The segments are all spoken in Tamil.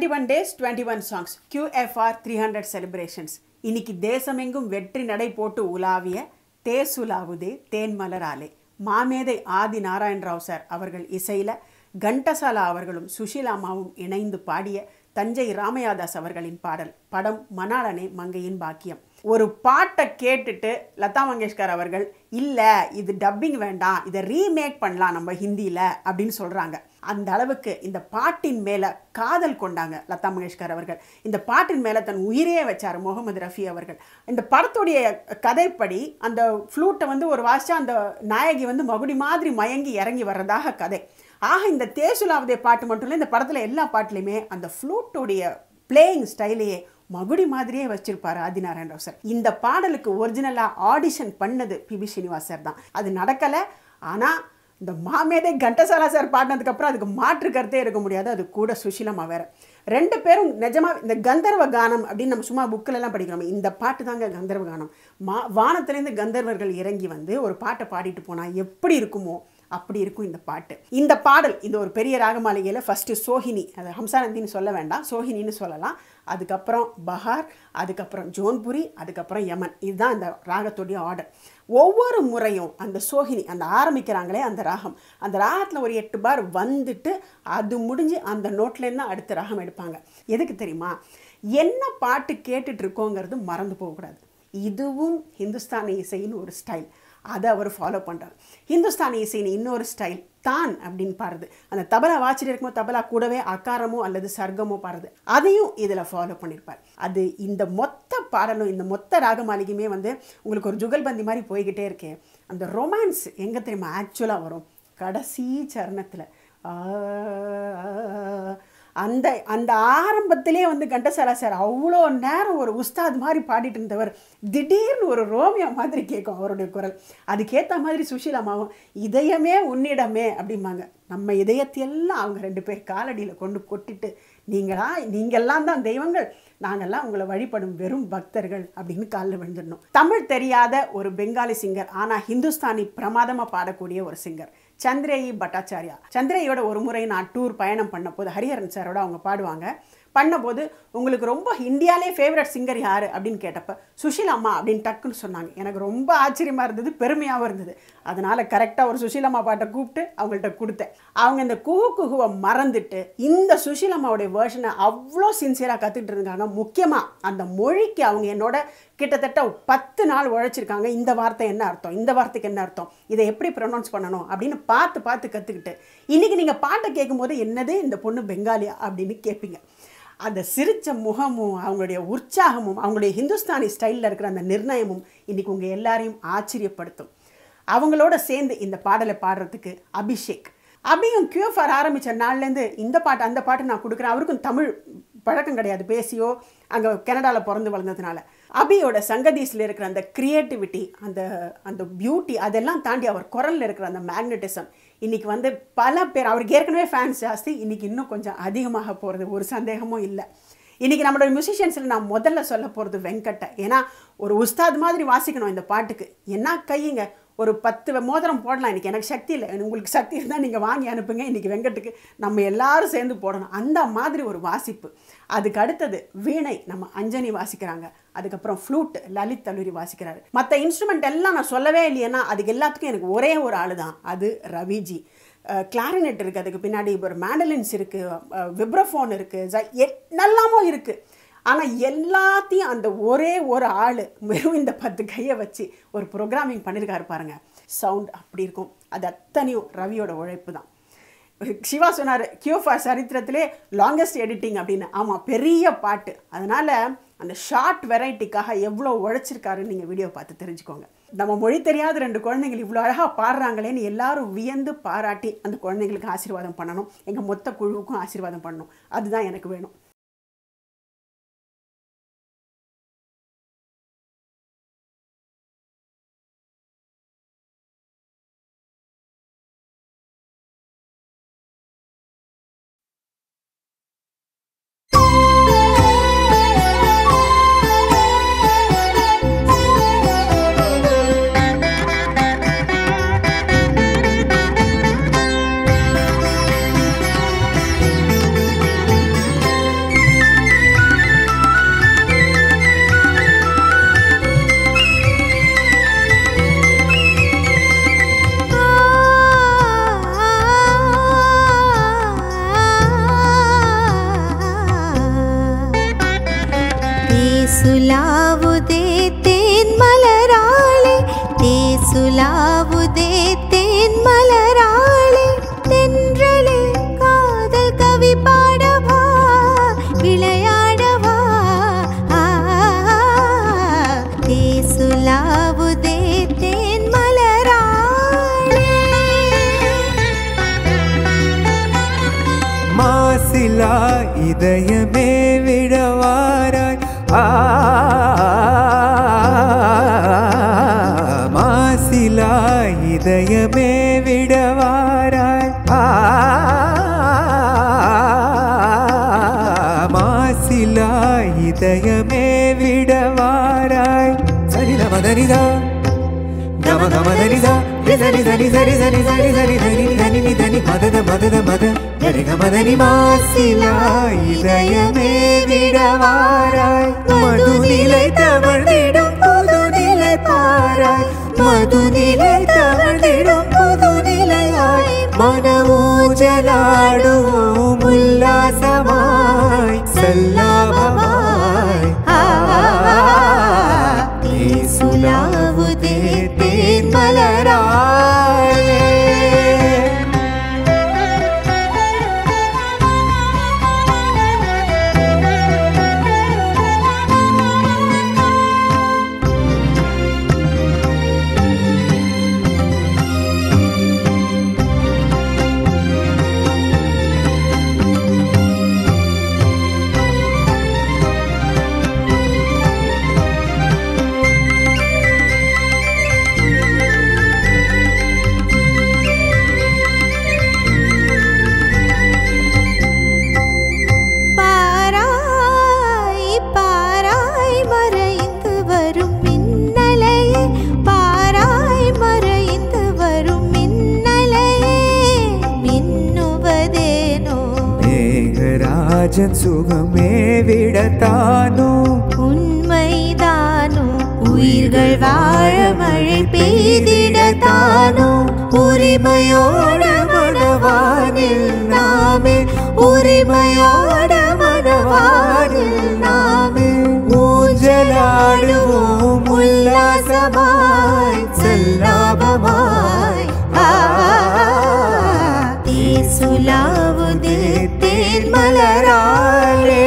twenty one days twenty one songs QFR three hundred celebrations இன்னைக்கு தேசமெங்கும் வெற்றி நடை போட்டு உலாவிய தேசுலாவுதே தேன்மலராலே மாமேதை ஆதி நாராயண ராவ் சார் அவர்கள் இசையில் கண்டசாலா அவர்களும் சுஷீலாமாவும் இணைந்து பாடிய தஞ்சை ராமையாதாஸ் அவர்களின் பாடல் படம் மணாளனே மங்கையின் பாக்கியம் ஒரு பாட்டை கேட்டுட்டு லதா மங்கேஷ்கர் அவர்கள் இல்லை இது டப்பிங் வேண்டாம் இதை ரீமேக் பண்ணலாம் நம்ம ஹிந்தியில் அப்படின்னு சொல்கிறாங்க அந்த அளவுக்கு இந்த பாட்டின் மேலே காதல் கொண்டாங்க லதா மங்கேஷ்கர் அவர்கள் இந்த பாட்டின் மேலே தன் உயிரையே வச்சார் முகமது ரஃபி அவர்கள் இந்த படத்துடைய கதைப்படி அந்த ஃப்ளூட்டை வந்து ஒரு வாசிச்சா அந்த நாயகி வந்து மகுடி மாதிரி மயங்கி இறங்கி வர்றதாக கதை ஆக இந்த தேசுலாவதே பாட்டு மட்டும் இல்லை இந்த படத்தில் எல்லா பாட்டுலையுமே அந்த ஃப்ளூட்டோடைய பிளேயிங் ஸ்டைலையே மகுடி மாதிரியே வச்சிருப்பாரு ஆதிநாராயண ராவ் சார் இந்த பாடலுக்கு ஒரிஜினலாக ஆடிஷன் பண்ணது பிபி ஸ்ரீனிவாஸ் சார் தான் அது நடக்கலை ஆனால் இந்த மாமேதை கண்டசாலா சார் பாடினதுக்கப்புறம் அதுக்கு மாற்று கருத்தே இருக்க முடியாது அது கூட சுஷீலமா வேற ரெண்டு பேரும் நிஜமா இந்த கந்தர்வ கானம் அப்படின்னு நம்ம சும்மா புக்கில் எல்லாம் படிக்கிறோம் இந்த பாட்டு தாங்க கந்தர்வ கானம் மா வானத்திலேருந்து கந்தர்வர்கள் இறங்கி வந்து ஒரு பாட்டை பாடிட்டு போனால் எப்படி இருக்குமோ அப்படி இருக்கும் இந்த பாட்டு இந்த பாடல் இந்த ஒரு பெரிய ராகமாளிகையில் ஃபஸ்ட்டு சோஹினி அது ஹம்சானந்தின்னு சொல்ல வேண்டாம் சோஹினின்னு சொல்லலாம் அதுக்கப்புறம் பஹார் அதுக்கப்புறம் ஜோன்புரி அதுக்கப்புறம் யமன் இதுதான் இந்த ராகத்துடைய ஆர்டர் ஒவ்வொரு முறையும் அந்த சோஹினி அந்த ஆரம்பிக்கிறாங்களே அந்த ராகம் அந்த ராகத்தில் ஒரு எட்டு பார் வந்துட்டு அது முடிஞ்சு அந்த நோட்லேருந்து தான் அடுத்த ராகம் எடுப்பாங்க எதுக்கு தெரியுமா என்ன பாட்டு கேட்டுட்டு இருக்கோங்கிறது மறந்து போகக்கூடாது இதுவும் ஹிந்துஸ்தானி இசைன்னு ஒரு ஸ்டைல் அதை அவர் ஃபாலோ பண்ணுறார் ஹிந்துஸ்தானி இசைன்னு இன்னொரு ஸ்டைல் தான் அப்படின்னு பாருது அந்த தபலா வாச்சிட்டு இருக்கும்போது தபலா கூடவே அக்காரமோ அல்லது சர்க்கமோ பாருது அதையும் இதில் ஃபாலோ பண்ணியிருப்பார் அது இந்த மொத்த பாடலும் இந்த மொத்த ராகமாளிகையுமே வந்து உங்களுக்கு ஒரு ஜுகல்பந்தி மாதிரி போய்கிட்டே இருக்கே அந்த ரொமான்ஸ் எங்கே தெரியுமா ஆக்சுவலாக வரும் கடைசி சரணத்தில் அந்த அந்த ஆரம்பத்திலே வந்து கண்டசாலா சார் அவ்வளோ நேரம் ஒரு உஸ்தாத் மாதிரி பாடிட்டு இருந்தவர் திடீர்னு ஒரு ரோமியோ மாதிரி கேட்கும் அவருடைய குரல் அதுக்கேற்ற மாதிரி சுஷீலாமாவும் இதயமே உன்னிடமே அப்படிம்பாங்க நம்ம இதயத்தையெல்லாம் அவங்க ரெண்டு பேர் காலடியில் கொண்டு கொட்டிட்டு நீங்களா நீங்கள்லாம் தான் தெய்வங்கள் நாங்கள்லாம் உங்களை வழிபடும் வெறும் பக்தர்கள் அப்படின்னு காலில் விழுந்துடணும் தமிழ் தெரியாத ஒரு பெங்காலி சிங்கர் ஆனால் ஹிந்துஸ்தானி பிரமாதமாக பாடக்கூடிய ஒரு சிங்கர் சந்திரேயி பட்டாச்சாரியா சந்திரேயோட ஒரு முறை நான் டூர் பயணம் பண்ண போது ஹரிஹரன் சாரோட அவங்க பாடுவாங்க பண்ணபோது உங்களுக்கு ரொம்ப இந்தியாலே ஃபேவரட் சிங்கர் யார் அப்படின்னு கேட்டப்ப சுஷீலாம்மா அப்படின்னு டக்குன்னு சொன்னாங்க எனக்கு ரொம்ப ஆச்சரியமாக இருந்தது பெருமையாகவும் இருந்தது அதனால் கரெக்டாக ஒரு சுஷீலாம்மா பாட்டை கூப்பிட்டு அவங்கள்ட்ட கொடுத்தேன் அவங்க இந்த குஹு குஹுவை மறந்துட்டு இந்த சுஷீலாம்மாவுடைய வேர்ஷனை அவ்வளோ சின்சியராக கற்றுக்கிட்டு இருக்காங்க முக்கியமாக அந்த மொழிக்கு அவங்க என்னோட கிட்டத்தட்ட பத்து நாள் உழைச்சிருக்காங்க இந்த வார்த்தை என்ன அர்த்தம் இந்த வார்த்தைக்கு என்ன அர்த்தம் இதை எப்படி ப்ரொனவுன்ஸ் பண்ணணும் அப்படின்னு பார்த்து பார்த்து கற்றுக்கிட்டு இன்றைக்கி நீங்கள் பாட்டை கேட்கும்போது என்னது இந்த பொண்ணு பெங்காலியா அப்படின்னு கேட்பீங்க அந்த சிரித்த முகமும் அவங்களுடைய உற்சாகமும் அவங்களுடைய ஹிந்துஸ்தானி ஸ்டைலில் இருக்கிற அந்த நிர்ணயமும் இன்றைக்கி உங்கள் எல்லாரையும் ஆச்சரியப்படுத்தும் அவங்களோட சேர்ந்து இந்த பாடலை பாடுறதுக்கு அபிஷேக் அபியும் கியூஎஃப்ஆர் ஆரம்பித்த நாள்லேருந்து இந்த பாட்டு அந்த பாட்டு நான் கொடுக்குறேன் அவருக்கும் தமிழ் பழக்கம் கிடையாது பேசியோ அங்கே கனடாவில் பிறந்து வளர்ந்ததுனால அபியோட சங்கதீஸில் இருக்கிற அந்த க்ரியேட்டிவிட்டி அந்த அந்த பியூட்டி அதெல்லாம் தாண்டி அவர் குரலில் இருக்கிற அந்த மேக்னட்டிசம் இன்றைக்கி வந்து பல பேர் அவருக்கு ஏற்கனவே ஃபேன்ஸ் ஜாஸ்தி இன்றைக்கி இன்னும் கொஞ்சம் அதிகமாக போகிறது ஒரு சந்தேகமும் இல்லை இன்றைக்கி நம்மளோட மியூசிஷியன்ஸில் நான் முதல்ல சொல்ல போகிறது வெங்கட்டை ஏன்னா ஒரு உஸ்தாத் மாதிரி வாசிக்கணும் இந்த பாட்டுக்கு என்ன கையுங்க ஒரு பத்து மோதிரம் போடலாம் இன்றைக்கி எனக்கு சக்தி இல்லை உங்களுக்கு சக்தி இருந்தால் நீங்கள் வாங்கி அனுப்புங்க இன்றைக்கி வெங்கட்டுக்கு நம்ம எல்லாரும் சேர்ந்து போடணும் அந்த மாதிரி ஒரு வாசிப்பு அதுக்கு அடுத்தது வீணை நம்ம அஞ்சனி வாசிக்கிறாங்க அதுக்கப்புறம் ஃப்ளூட் லலித் தலூரி வாசிக்கிறாரு மற்ற இன்ஸ்ட்ருமெண்ட் எல்லாம் நான் சொல்லவே இல்லையேன்னா அதுக்கு எல்லாத்துக்கும் எனக்கு ஒரே ஒரு ஆள் தான் அது ரவிஜி கிளாரினெட் இருக்குது அதுக்கு பின்னாடி ஒரு மேண்டலின்ஸ் இருக்குது விப்ரஃபோன் இருக்குது என்னெல்லாமோ இருக்குது ஆனால் எல்லாத்தையும் அந்த ஒரே ஒரு ஆள் வெறும் இந்த பத்து கையை வச்சு ஒரு ப்ரோக்ராமிங் பண்ணியிருக்காரு பாருங்கள் சவுண்ட் அப்படி இருக்கும் அது அத்தனையும் ரவியோட உழைப்பு தான் சிவா சொன்னார் கியூஃபா சரித்திரத்திலே லாங்கஸ்ட் எடிட்டிங் அப்படின்னு ஆமாம் பெரிய பாட்டு அதனால் அந்த ஷார்ட் வெரைட்டிக்காக எவ்வளோ உழைச்சிருக்காருன்னு நீங்கள் வீடியோ பார்த்து தெரிஞ்சுக்கோங்க நம்ம மொழி தெரியாத ரெண்டு குழந்தைகள் இவ்வளோ அழகாக பாடுறாங்களேன்னு எல்லாரும் வியந்து பாராட்டி அந்த குழந்தைங்களுக்கு ஆசீர்வாதம் பண்ணணும் எங்கள் மொத்த குழுவுக்கும் ஆசீர்வாதம் பண்ணணும் அதுதான் எனக்கு வேணும் தேசுலாவுதே தேன் மலராளே தேசுலாவுதே தேன் மலராளே தென்றலே காதல் கவி பாடவா விளையாடவா ஆ, தேசுலாவுதே தேன் மலராளே மாசிலா இதயமே விடவாராய் ஆ மாசிலா இதயமே விடவாராய் ஆ மாசிலா இதயமே விடவாராய் சரித மதனிதா గమ గమ దని ద రి దని దని సరి సరి సరి సరి దని దని ని దని మదద మదద మద గరి గమ దని மாசிலா இதயமே விடவாராய் மதுநிலை தவழ்ந்திடும் புதுநிலை பாராய் மதுநிலை தவழ்ந்திடும் புதுநிலையாய் மன ஊஞ்சலாடும் உல்லாசமாய் சல்லாபமாய் ஆ தேசுலாவுதே தேன் மலராளே பாராய் பாராய் மறைந்து வரும் மின்னலையே பாராய் மறைந்து வரும் மின்னலையே மின்னுவதேனோ மேகராஜன் சுகமே விடத்தானோ உண்மைதானோ உயிர்கள் வாழ மழை பெய்திடத்தானோ உரிமையோட மனவானில் நாமே உரிமையோட மனவானில் நாமே ஊஞ்சலாடுவோம் உல்லாசமாய் செல்லாபமாய் ஆ தேசுலாவுதே தேன் மலராளே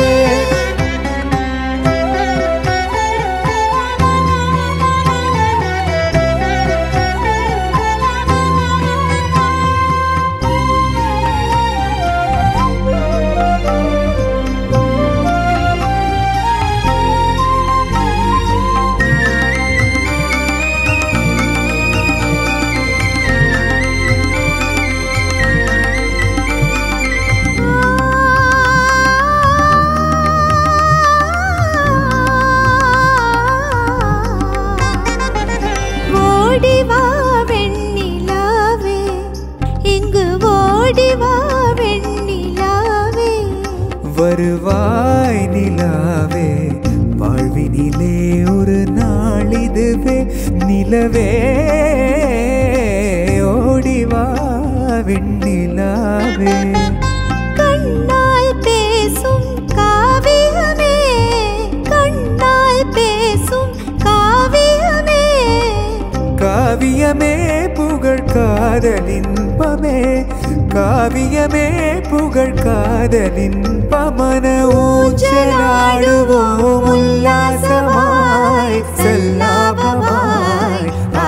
ஓடிவா வெண்ணிலாவே இங்கு ஓடிவா வெண்ணிலாவே வருவாய் நிலாவே வாழ்வினிலே ஒரு நாள் இதுவே நிலவே ஓடிவா வெண்ணிலாவே கண்ணால் பேசும் காவியமே கண்ணால் பேசும் காவியமே காவியமே புகழ் காதலின்பமே காவியமே புகழ் காதலின்பமன ஊஞ்சலாடுவோம் உல்லாசமாய் செல்லாபமாய் ஆ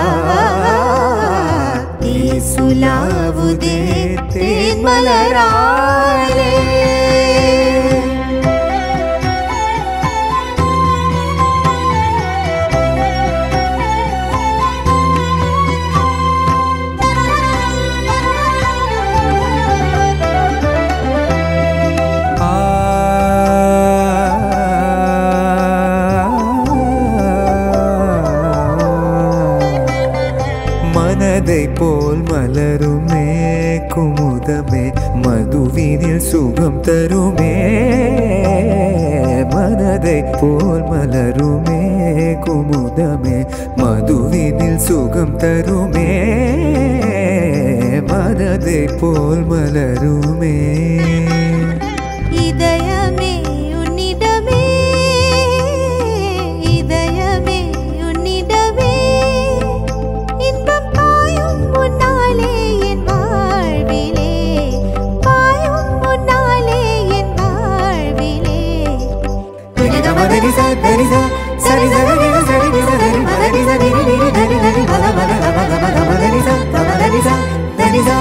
தேசுலாவுதே தேன் மலராளே ஆ மனதை போல் மலருமே குமுதமே மதுவினில் சுகம் தருமே மனதை போல் மலருமே குமுதமே மதுவினில் சுகம் தருமே மனதை போல் மலருமே இதயமே உன்னிடமே గమదని స దని స సరి స దని స సరి ని స దని మదని స ని ని ని దని దని మద మద గమ గమ గమదని స గమదని స దని స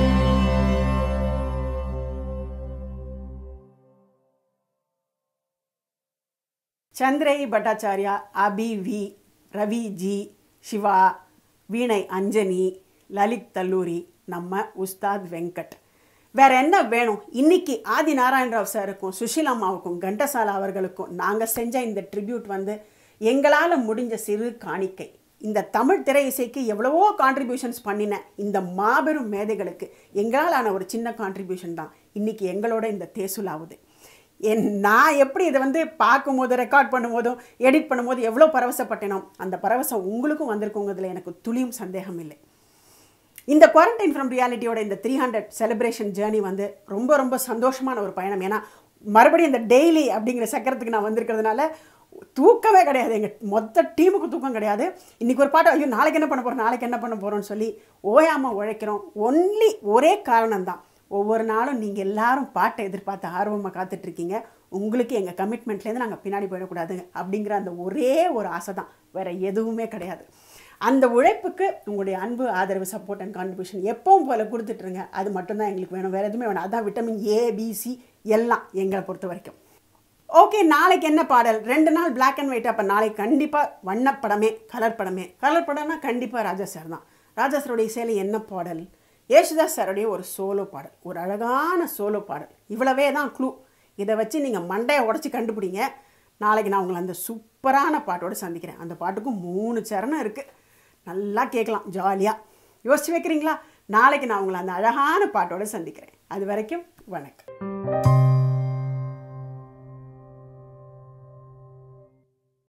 சந்திரை பட்டாச்சாரியா அபி வி ரவி ஜி சிவா வீணை அஞ்சனி லலித் தல்லூரி நம்ம உஸ்தாத் வெங்கட் வேற என்ன வேணும் இன்னைக்கு ஆதி நாராயணராவ் சாருக்கும் சுஷீலா அம்மாவுக்கும் கண்டசாலா அவர்களுக்கும் நாங்கள் செஞ்ச இந்த ட்ரிபியூட் வந்து எங்களால் முடிஞ்ச சிறு காணிக்கை இந்த தமிழ் திரை இசைக்கு எவ்வளவோ கான்ட்ரிபியூஷன்ஸ் பண்ணின இந்த மாபெரும் மேதைகளுக்கு எங்களால் ஆன ஒரு சின்ன கான்ட்ரிபியூஷன் தான் இன்னைக்கு எங்களோட இந்த தேசுலாவுது என் நான் எப்படி இதை வந்து பார்க்கும்போது ரெக்கார்ட் பண்ணும்போதும் எடிட் பண்ணும்போது எவ்வளோ பரவசப்பட்டேனோ அந்த பரவசம் உங்களுக்கும் வந்திருக்குங்கிறதுல எனக்கு துளியும் சந்தேகம் இல்லை இந்த குவாரண்டைன் ஃப்ரம் ரியாலிட்டியோட இந்த த்ரீ ஹண்ட்ரட் செலிப்ரேஷன் ஜேர்னி வந்து ரொம்ப ரொம்ப சந்தோஷமான ஒரு பயணம் ஏன்னா மறுபடியும் இந்த டெய்லி அப்படிங்கிற சக்கரத்துக்கு நான் வந்திருக்கிறதுனால தூக்கமே கிடையாது எங்கள் மொத்த டீமுக்கு தூக்கம் கிடையாது இன்றைக்கி ஒரு பாட்டு ஐயோ நாளைக்கு என்ன பண்ண போகிறோம் நாளைக்கு என்ன பண்ண போகிறோம்னு சொல்லி ஓயாமல் உழைக்கிறோம் ஒன்லி ஒரே காரணம் தான் ஒவ்வொரு நாளும் நீங்கள் எல்லாரும் பாட்டை எதிர்பார்த்து ஆர்வமாக காத்துட்ருக்கீங்க உங்களுக்கு எங்கள் கமிட்மெண்ட்லேருந்து நாங்கள் பின்னாடி போயிடக்கூடாது அப்படிங்கிற அந்த ஒரே ஒரு ஆசை தான் வேறு எதுவுமே கிடையாது அந்த உழைப்புக்கு உங்களுடைய அன்பு ஆதரவு சப்போர்ட் அண்ட் கான்ட்ரிபியூஷன் எப்பவும் போல் கொடுத்துட்ருங்க அது மட்டும்தான் எங்களுக்கு வேணும் வேறு எதுவுமே வேணும் அதான் விட்டமின் ஏ பிசி எல்லாம் எங்களை பொறுத்த வரைக்கும் ஓகே நாளைக்கு என்ன பாடல் ரெண்டு நாள் Black அண்ட் ஒயிட் அப்போ நாளைக்கு கண்டிப்பாக வண்ணப்படமே கலர் படமே கலர் படம்னா கண்டிப்பாக ராஜா சார் தான் ராஜா சாருடைய இசையில் என்ன பாடல் யேசுதாஸ் சாருடைய ஒரு சோலோ பாடல் ஒரு அழகான சோலோ பாடல் இவ்வளவே தான் க்ளூ இதை வச்சு நீங்கள் மண்டையை உடச்சி கண்டுபிடிங்க நாளைக்கு நான் உங்களை அந்த சூப்பரான பாட்டோடு சந்திக்கிறேன் அந்த பாட்டுக்கும் மூணு சரணம் இருக்குது நல்லா கேட்கலாம் ஜாலியாக யோசிச்சு வைக்கிறீங்களா நாளைக்கு நான் உங்களை அந்த அழகான பாட்டோடு சந்திக்கிறேன் அது வரைக்கும் வணக்கம்